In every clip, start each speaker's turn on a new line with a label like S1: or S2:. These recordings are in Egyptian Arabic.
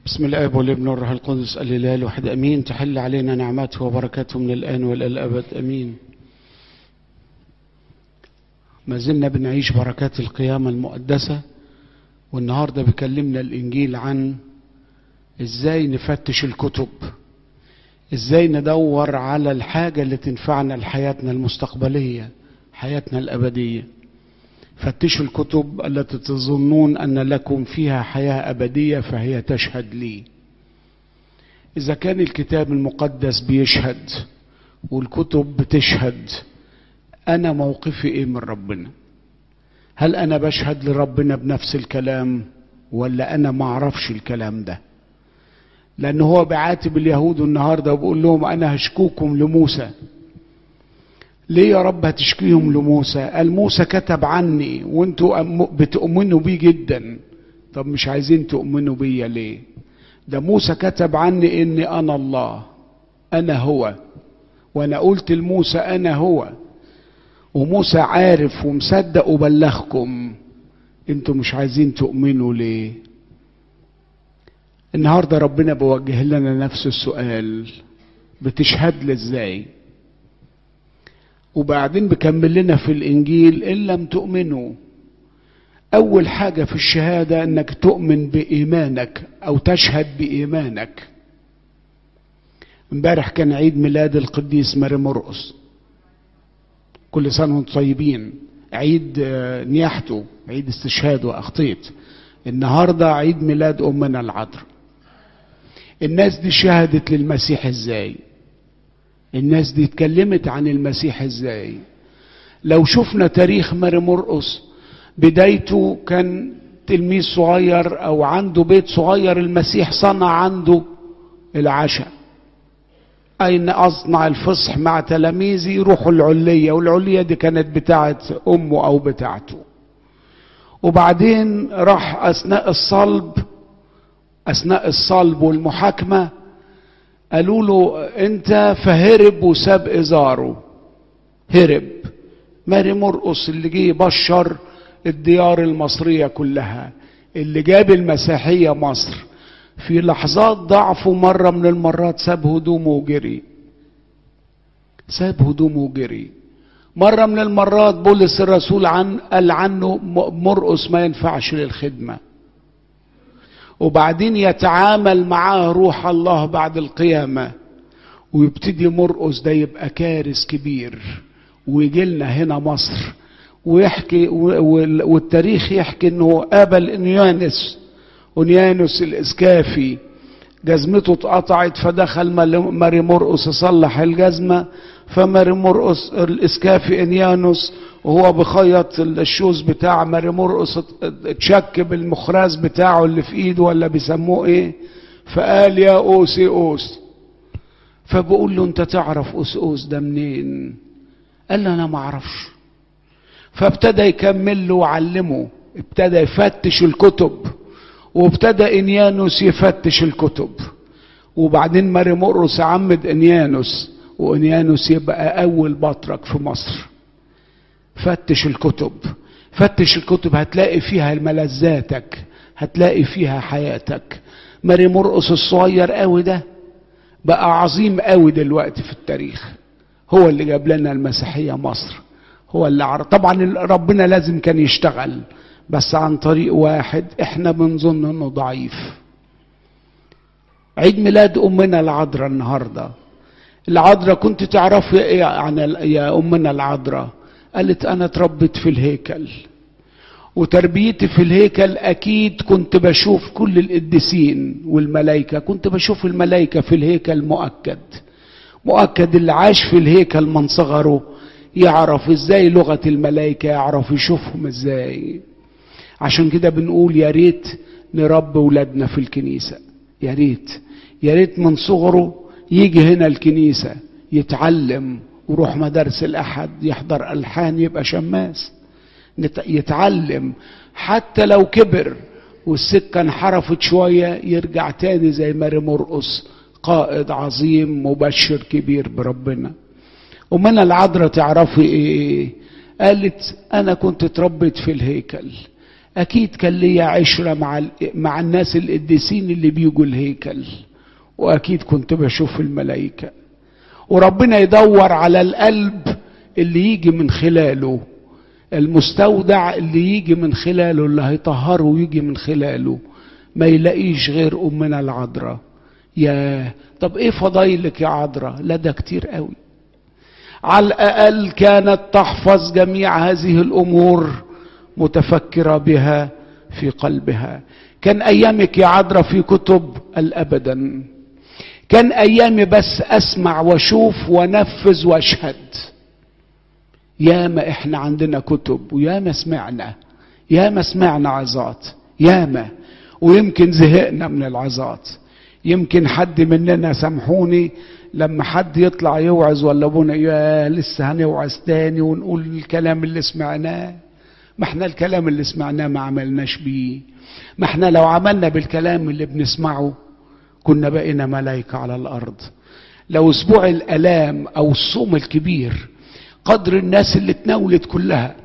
S1: بسم الاب والابن والروح القدس الاله الواحد امين تحل علينا نعمته وبركاته من الان والى الابد امين ما زلنا بنعيش بركات القيامه المقدسه والنهارده بيكلمنا الانجيل عن ازاي نفتش الكتب ازاي ندور على الحاجه اللي تنفعنا لحياتنا المستقبليه حياتنا الابديه فتشوا الكتب التي تظنون ان لكم فيها حياه ابديه فهي تشهد لي اذا كان الكتاب المقدس بيشهد والكتب بتشهد انا موقفي ايه من ربنا هل انا بشهد لربنا بنفس الكلام ولا انا ما اعرفش الكلام ده لان هو بيعاتب اليهود النهارده وبيقول لهم انا هشكوكم لموسى ليه يا رب هتشكيهم لموسى قال موسى كتب عني وانتوا بتؤمنوا بيه جدا طب مش عايزين تؤمنوا بيا ليه ده موسى كتب عني اني انا الله انا هو وانا قلت لموسى انا هو وموسى عارف ومصدق وبلغكم انتوا مش عايزين تؤمنوا ليه النهارده ربنا بيوجه لنا نفس السؤال بتشهد لي ازاي وبعدين بكمل لنا في الانجيل ان لم تؤمنوا اول حاجه في الشهاده انك تؤمن بايمانك او تشهد بايمانك امبارح كان عيد ميلاد القديس ماري مرقس كل سنه وانتم طيبين عيد نياحته عيد استشهاده اخطيت النهارده عيد ميلاد امنا العذراء الناس دي شهدت للمسيح ازاي الناس دي اتكلمت عن المسيح ازاي لو شفنا تاريخ ماري مرقس بدايته كان تلميذ صغير او عنده بيت صغير المسيح صنع عنده العشاء اين اصنع الفصح مع تلاميذي يروحوا العليه والعليه دي كانت بتاعه امه او بتاعته وبعدين راح اثناء الصلب اثناء الصلب والمحاكمه قالوا له انت فهرب وساب ازاره هرب ماري مرقص اللي جه يبشر الديار المصرية كلها اللي جاب المسيحية مصر في لحظات ضعفه مرة من المرات ساب هدومه وجري ساب هدومه وجري مرة من المرات بولس الرسول عن قال عنه مرقص ما ينفعش للخدمة وبعدين يتعامل معاه روح الله بعد القيامة ويبتدي مرقس ده يبقى كارث كبير ويجي لنا هنا مصر ويحكي والتاريخ يحكي انه قابل انيانس انيانوس الاسكافي جزمته اتقطعت فدخل ماري مرقس يصلح الجزمة فماري مرقس الاسكافي انيانوس وهو بخيط الشوز بتاع ماري مرقس اتشك بالمخراز بتاعه اللي في ايده ولا بيسموه ايه فقال يا اوسي اوس فبقول له انت تعرف اوس اوس ده منين قال له انا ما اعرفش فابتدى يكمل له وعلمه ابتدى يفتش الكتب وابتدى انيانوس يفتش الكتب وبعدين ماري مرقس عمد انيانوس وانيانوس يبقى اول بطرك في مصر فتش الكتب فتش الكتب هتلاقي فيها ملذاتك هتلاقي فيها حياتك ماري مرقس الصغير قوي ده بقى عظيم قوي دلوقتي في التاريخ هو اللي جاب لنا المسيحيه مصر هو اللي عرض طبعا ربنا لازم كان يشتغل بس عن طريق واحد احنا بنظن انه ضعيف عيد ميلاد امنا العذراء النهارده العذراء كنت تعرفي ايه عن يا امنا العذراء قالت انا اتربيت في الهيكل وتربيتي في الهيكل اكيد كنت بشوف كل القديسين والملائكه كنت بشوف الملائكه في الهيكل مؤكد مؤكد اللي عاش في الهيكل من صغره يعرف ازاي لغه الملائكه يعرف يشوفهم ازاي عشان كده بنقول يا ريت نربي ولادنا في الكنيسه يا ريت يا ريت من صغره يجي هنا الكنيسه يتعلم وروح مدارس الأحد يحضر ألحان يبقى شماس يتعلم حتى لو كبر والسكة انحرفت شوية يرجع تاني زي ماري مرقص قائد عظيم مبشر كبير بربنا ومن العذراء تعرفي ايه قالت انا كنت اتربيت في الهيكل اكيد كان ليا عشره مع مع الناس القديسين اللي بيجوا الهيكل واكيد كنت بشوف الملائكه وربنا يدور على القلب اللي يجي من خلاله المستودع اللي يجي من خلاله اللي هيطهره ويجي من خلاله ما يلاقيش غير امنا العذراء يا طب ايه فضايلك يا عذراء لا ده كتير قوي على الاقل كانت تحفظ جميع هذه الامور متفكره بها في قلبها كان ايامك يا عذراء في كتب الابدا كان ايامي بس اسمع واشوف ونفذ واشهد ياما احنا عندنا كتب وياما سمعنا ياما سمعنا عظات ياما ويمكن زهقنا من العظات يمكن حد مننا سامحوني لما حد يطلع يوعظ ولا ابونا يا لسه هنوعظ تاني ونقول الكلام اللي سمعناه ما احنا الكلام اللي سمعناه ما عملناش بيه ما احنا لو عملنا بالكلام اللي بنسمعه كنا بقينا ملائكة على الأرض لو أسبوع الآلام أو الصوم الكبير قدر الناس اللي اتناولت كلها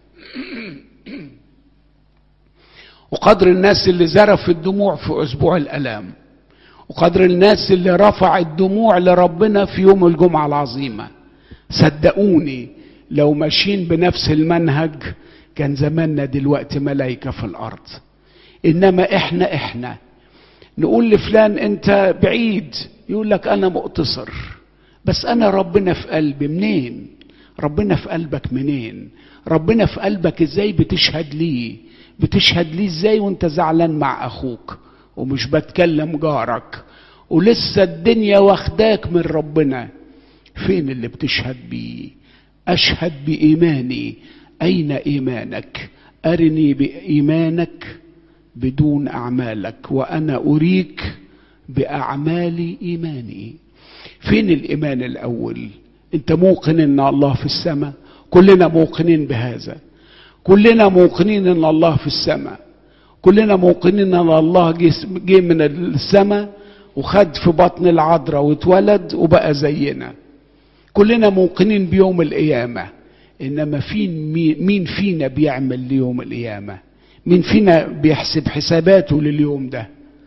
S1: وقدر الناس اللي زرف الدموع في أسبوع الآلام وقدر الناس اللي رفع الدموع لربنا في يوم الجمعة العظيمة صدقوني لو ماشيين بنفس المنهج كان زماننا دلوقتي ملائكة في الأرض إنما إحنا إحنا نقول لفلان أنت بعيد يقول لك أنا مقتصر بس أنا ربنا في قلبي منين ربنا في قلبك منين ربنا في قلبك ازاي بتشهد ليه بتشهد ليه ازاي وانت زعلان مع اخوك ومش بتكلم جارك ولسه الدنيا واخداك من ربنا فين اللي بتشهد بيه اشهد بايماني اين ايمانك ارني بايمانك بدون اعمالك وانا اريك باعمال ايماني فين الايمان الاول انت موقن ان الله في السماء كلنا موقنين بهذا كلنا موقنين ان الله في السماء كلنا موقنين ان الله جه من السماء وخد في بطن العذراء واتولد وبقى زينا كلنا موقنين بيوم القيامة إنما فين مين فينا بيعمل ليوم القيامة مين فينا بيحسب حساباته لليوم ده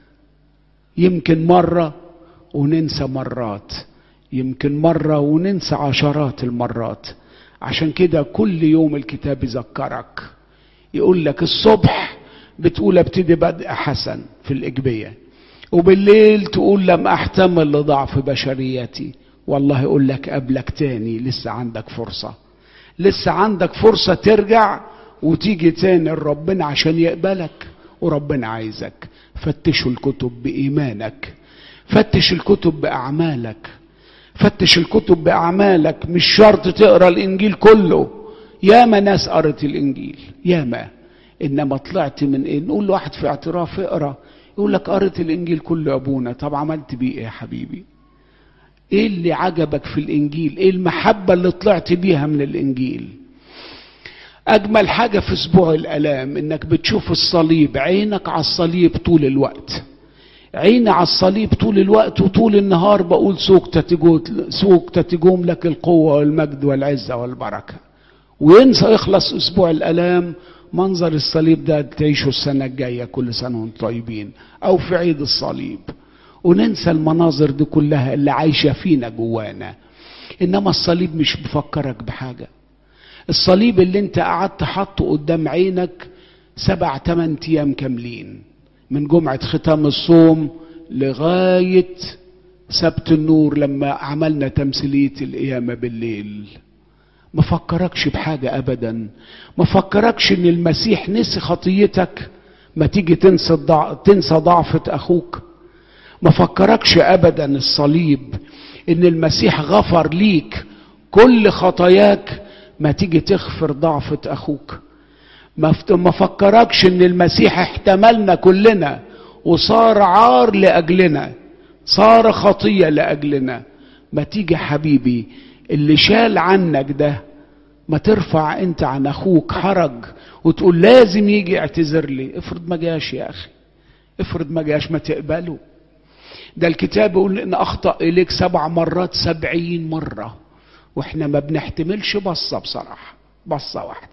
S1: يمكن مرة وننسى مرات يمكن مرة وننسى عشرات المرات عشان كده كل يوم الكتاب يذكرك يقول لك الصبح بتقول ابتدي بدء حسن في الإجبية وبالليل تقول لم أحتمل لضعف بشريتي والله يقول لك قبلك تاني لسه عندك فرصة لسه عندك فرصة ترجع وتيجي تاني لربنا عشان يقبلك وربنا عايزك فتشوا الكتب بإيمانك فتش الكتب بأعمالك فتش الكتب بأعمالك مش شرط تقرا الإنجيل كله ياما ناس قرت الإنجيل ياما إنما طلعت من إيه نقول لواحد في اعتراف اقرا يقول لك قريت الإنجيل كله يا أبونا طب عملت بيه إيه يا حبيبي إيه اللي عجبك في الإنجيل إيه المحبة اللي طلعت بيها من الإنجيل أجمل حاجة في أسبوع الآلام إنك بتشوف الصليب عينك على الصليب طول الوقت عيني على الصليب طول الوقت وطول النهار بقول سوق تتجوم لك القوة والمجد والعزة والبركة وينسى يخلص أسبوع الآلام منظر الصليب ده تعيشه السنة الجاية كل سنة وانتم طيبين أو في عيد الصليب وننسى المناظر دي كلها اللي عايشة فينا جوانا إنما الصليب مش بفكرك بحاجة الصليب اللي انت قعدت حاطه قدام عينك سبع تمن ايام كاملين من جمعة ختام الصوم لغاية سبت النور لما عملنا تمثيلية القيامة بالليل ما فكركش بحاجة أبدا ما فكركش إن المسيح نسي خطيتك ما تيجي تنسى الضع... تنسى ضعفة أخوك ما فكركش أبدا الصليب إن المسيح غفر ليك كل خطاياك ما تيجي تغفر ضعفة أخوك ما فكركش ان المسيح احتملنا كلنا وصار عار لاجلنا صار خطيه لاجلنا ما تيجي حبيبي اللي شال عنك ده ما ترفع انت عن اخوك حرج وتقول لازم يجي يعتذر لي افرض ما جاش يا اخي افرض ما جاش ما تقبله ده الكتاب يقول ان اخطا اليك سبع مرات سبعين مره واحنا ما بنحتملش بصه بصراحه بصه واحده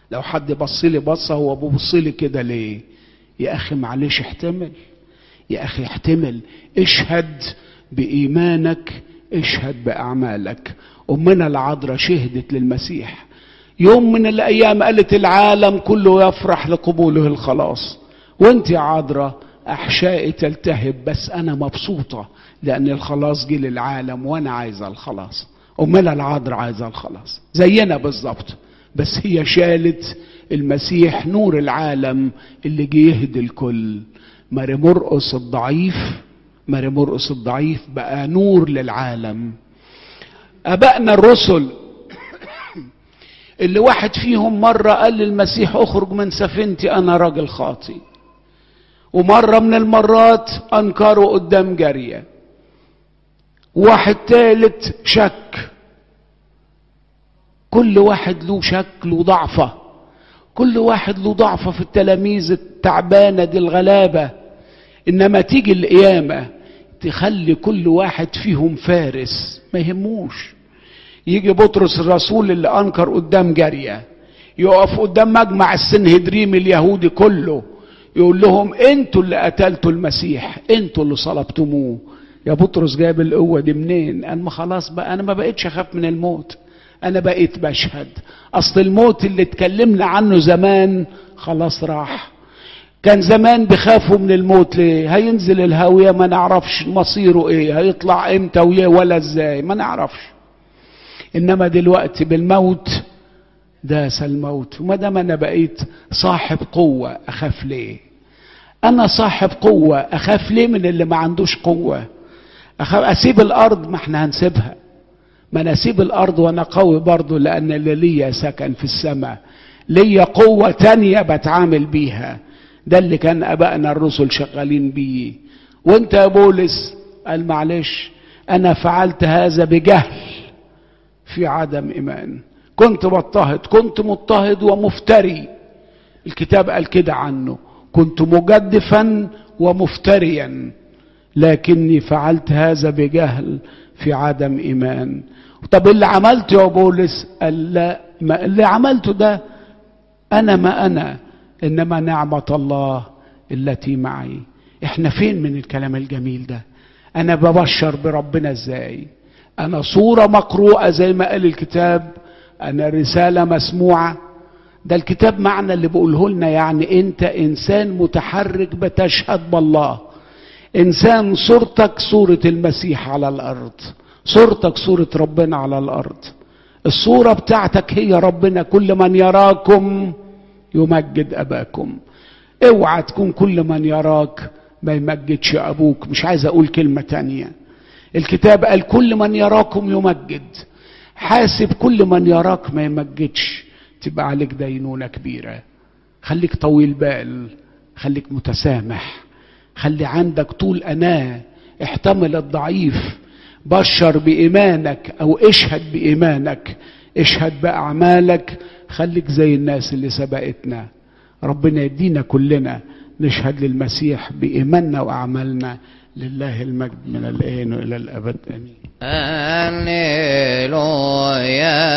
S1: لو حد بص لي بصه هو بيبص لي كده ليه يا اخي معلش احتمل يا اخي احتمل اشهد بايمانك اشهد باعمالك امنا العذراء شهدت للمسيح يوم من الايام قالت العالم كله يفرح لقبوله الخلاص وانت يا عذراء احشائي تلتهب بس انا مبسوطه لان الخلاص جه للعالم وانا عايزه الخلاص امنا العذراء عايزه الخلاص زينا بالظبط بس هي شالت المسيح نور العالم اللي جه يهدي الكل ماري مرقس الضعيف ماري مرقس الضعيف بقى نور للعالم ابائنا الرسل اللي واحد فيهم مرة قال للمسيح اخرج من سفينتي انا راجل خاطي ومرة من المرات انكروا قدام جارية واحد تالت شك كل واحد له شك له ضعفة كل واحد له ضعفة في التلاميذ التعبانة دي الغلابة انما تيجي القيامة تخلي كل واحد فيهم فارس ما يهموش يجي بطرس الرسول اللي انكر قدام جارية يقف قدام مجمع السنهدريم اليهودي كله يقول لهم انتوا اللي قتلتوا المسيح انتوا اللي صلبتموه يا بطرس جاب القوة دي منين انا ما خلاص بقى انا ما بقيتش اخاف من الموت انا بقيت بشهد اصل الموت اللي اتكلمنا عنه زمان خلاص راح كان زمان بيخافوا من الموت ليه هينزل الهاوية ما نعرفش مصيره ايه هيطلع امتى ولا ازاي ما نعرفش انما دلوقتي بالموت داس الموت وما دام انا بقيت صاحب قوة اخاف ليه انا صاحب قوة اخاف ليه من اللي ما عندوش قوة أخاف اسيب الارض ما احنا هنسيبها ما انا اسيب الارض وانا قوي برضه لان اللي ليا سكن في السماء ليا قوة تانية بتعامل بيها ده اللي كان ابائنا الرسل شغالين بيه وانت يا بولس قال معلش انا فعلت هذا بجهل في عدم ايمان كنت بضطهد كنت مضطهد ومفتري الكتاب قال كده عنه كنت مجدفا ومفتريا لكني فعلت هذا بجهل في عدم ايمان طب اللي عملته يا بولس قال لا ما اللي عملته ده انا ما انا انما نعمه الله التي معي احنا فين من الكلام الجميل ده انا ببشر بربنا ازاي انا صوره مقروءه زي ما قال الكتاب انا رساله مسموعه ده الكتاب معنى اللي بقوله لنا يعني انت انسان متحرك بتشهد بالله انسان صورتك صوره المسيح على الارض صورتك صوره ربنا على الارض الصوره بتاعتك هي ربنا كل من يراكم يمجد اباكم اوعى تكون كل من يراك ما يمجدش ابوك مش عايز اقول كلمه تانيه الكتاب قال كل من يراكم يمجد حاسب كل من يراك ما يمجدش تبقى عليك دينونه كبيره خليك طويل بال خليك متسامح خلي عندك طول اناه احتمل الضعيف بشر بايمانك او اشهد بايمانك اشهد باعمالك خليك زي الناس اللي سبقتنا ربنا يدينا كلنا نشهد للمسيح بايماننا واعمالنا لله المجد من الان والى الابد امين
S2: هللويا